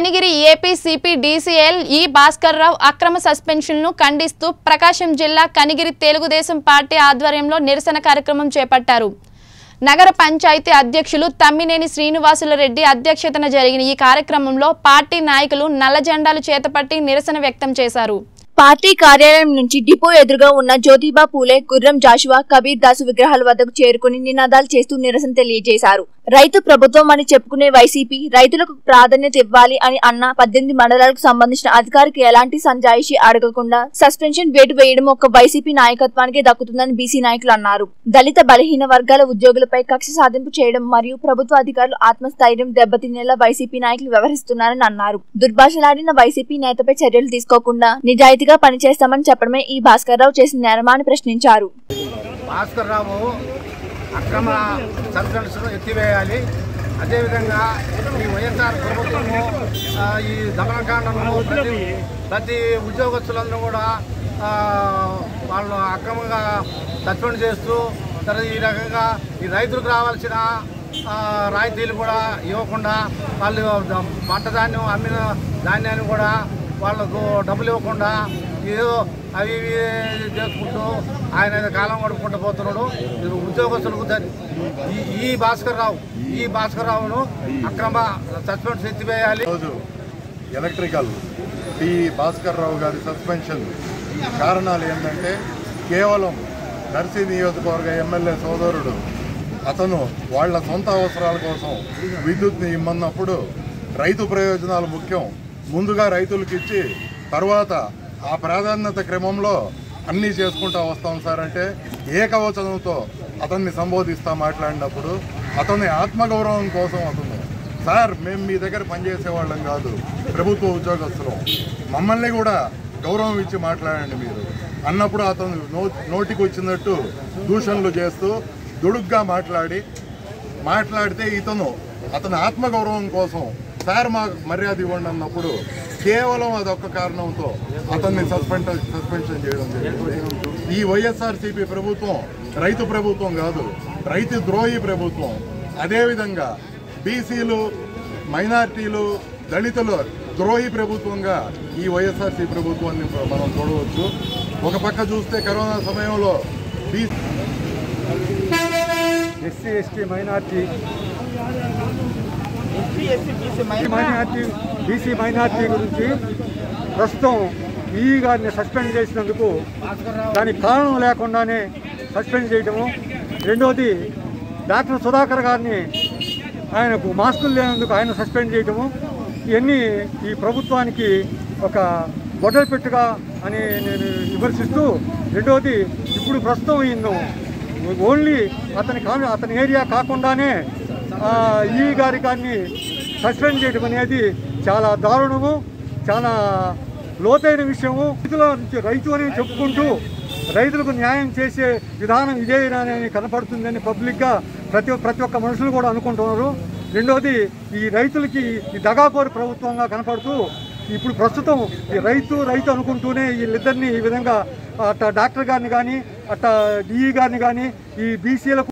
Kanigiri AP CP DCL ఈ భాస్కర్ రావు అక్రమ సస్పెన్షన్ను ఖండిస్తూ ప్రకాశం జిల్లా కనిగిరి తెలుగుదేశం పార్టీ ఆధ్వర్యంలో నిరసన కార్యక్రమం చేపట్టారు నగర పంచాయతీ అధ్యక్షులు తమ్మినేని శ్రీనివాసుల రెడ్డి అధ్యక్షతన జరిగిన ఈ కార్యక్రమంలో పార్టీ నాయకులు నల్ల జెండాలు చేతపట్టి నిరసన వ్యక్తం చేశారు పార్టీ కార్యాలయం నుంచి డిపో ఎదురుగా ఉన్న జ్యోతిబా పూలే గుర్రం జాషువా కబీర్ దాసు విగ్రహాల వద్దకు చేరుకుని నినాదాలు చేస్తూ నిరసన తెలియజేశారు రైతు ప్రభుత్వం అని చెప్పుకునే వైసీపీ రైతులకు ప్రాధాన్యత ఇవ్వాలి అని అన్న పద్దెనిమిది మండలాలకు సంబంధించిన అధికారికి ఎలాంటి సంజాయిషి అడగకుండా సస్పెన్షన్ వేటు వేయడం ఒక వైసీపీ నాయకత్వానికి దక్కుతుందని బీసీ నాయకులు అన్నారు దళిత బలహీన వర్గాల ఉద్యోగులపై కక్ష సాధింపు చేయడం మరియు ప్రభుత్వ అధికారులు ఆత్మస్థైర్యం దెబ్బతినేలా వైసీపీ నాయకులు వ్యవహరిస్తున్నారని అన్నారు దుర్భాషలాడిన వైసీపీ నేతపై చర్యలు తీసుకోకుండా నిజాయితీగా పనిచేస్తామని చెప్పడమే ఈ భాస్కర్ రావు చేసిన నేరమాని ప్రశ్నించారు భాస్కర్ రావు అక్రమ సబ్సిడీస్ను ఎత్తివేయాలి అదేవిధంగా ఈ వైఎస్ఆర్ ప్రభుత్వము ఆ, ఈ దమనకాండను ప్రతి ప్రతి ఉద్యోగస్తులందరూ కూడా ఆ, వాళ్ళు అక్రమంగా సస్పెండ్ చేస్తూ తర్వాత ఈ రకంగా ఈ రైతులకు రావాల్సిన ఆ, రాయితీలు కూడా ఇవ్వకుండా వాళ్ళు పంట ధాన్యం అమ్మిన ధాన్యాన్ని కూడా వాళ్ళకు డబ్బులు ఇవ్వకుండా ఏదో అవి ఇవి చేసుకుంటూ ఆయన ఏదో కాలం గడుపుకుంటూ పోతున్నాడు ఇది ఉద్యోగస్తులకు ద- ఈ ఈ భాస్కర్ రావు ఈ భాస్కర్ రావును అక్రమ సస్పెండ్ ఎత్తివేయాలి రోజు ఎలక్ట్రికల్ టి భాస్కర్ రావు గారి సస్పెన్షన్ కారణాలు ఏంటంటే కేవలం నర్సీ నియోజకవర్గ ఎమ్మెల్యే సోదరుడు అతను వాళ్ళ సొంత అవసరాల కోసం విద్యుత్ని ఇమ్మన్నప్పుడు రైతు ప్రయోజనాలు ముఖ్యం ముందుగా రైతులకు ఇచ్చి తర్వాత ఆ ప్రాధాన్యత క్రమంలో అన్నీ చేసుకుంటా వస్తాం సార్ అంటే ఏకవచనంతో అతన్ని సంబోధిస్తా మాట్లాడినప్పుడు అతని ఆత్మగౌరవం కోసం అతను సార్ మేము మీ దగ్గర పనిచేసే వాళ్ళం కాదు ప్రభుత్వ ఉద్యోగస్తులం మమ్మల్ని కూడా గౌరవం ఇచ్చి మాట్లాడండి మీరు అన్నప్పుడు అతను నో నోటికి వచ్చినట్టు దూషణలు చేస్తూ దుడుగ్గా మాట్లాడి మాట్లాడితే ఇతను అతని ఆత్మగౌరవం కోసం సార్ మాకు మర్యాద ఇవ్వండి అన్నప్పుడు కేవలం అదొక్క కారణంతో అతన్ని సస్పెండ్ సస్పెన్షన్ చేయడం జరిగింది ఈ వైఎస్ఆర్సీపీ ప్రభుత్వం రైతు ప్రభుత్వం కాదు రైతు ద్రోహి ప్రభుత్వం అదేవిధంగా బీసీలు మైనార్టీలు దళితులు ద్రోహి ప్రభుత్వంగా ఈ వైఎస్ఆర్సీ ప్రభుత్వాన్ని మనం చూడవచ్చు ఒక పక్క చూస్తే కరోనా సమయంలో B SC ST minority minority BC minority గురించి ప్రస్తుతం ఈ గారిని సస్పెండ్ చేసినందుకు దానికి కారణం లేకుండానే సస్పెండ్ చేయడము రెండవది డాక్టర్ సుధాకర్ గారిని ఆయనకు మాస్కులు లేనందుకు ఆయన సస్పెండ్ చేయడము ఇవన్నీ ఈ ప్రభుత్వానికి ఒక గొడ్డలు పెట్టుగా అని నేను విమర్శిస్తూ రెండవది ఇప్పుడు ప్రస్తుతం ఈయన్ను ఓన్లీ అతని కా- అతని ఏరియా కాకుండానే ఆ, ఈ గారి గారిని సస్పెండ్ చేయడం అనేది చాలా దారుణము చాలా లోతైన విషయము రైతుల నుంచి రైతు అని చెప్పుకుంటూ రైతులకు న్యాయం చేసే విధానం ఇదేనని కనపడుతుందని పబ్లిక్గా ప్రతి ప్రతి ఒక్క మనుషులు కూడా అనుకుంటున్నారు రెండోది ఈ రైతులకి ఈ దగాకోరు ప్రభుత్వంగా కనపడుతూ ఇప్పుడు ప్రస్తుతం ఈ రైతు రైతు అనుకుంటూనే వీళ్ళిద్దరిని ఈ విధంగా అట్ట డాక్టర్ గారిని కానీ అట్ట డిఈ గారిని కానీ ఈ బీసీలకు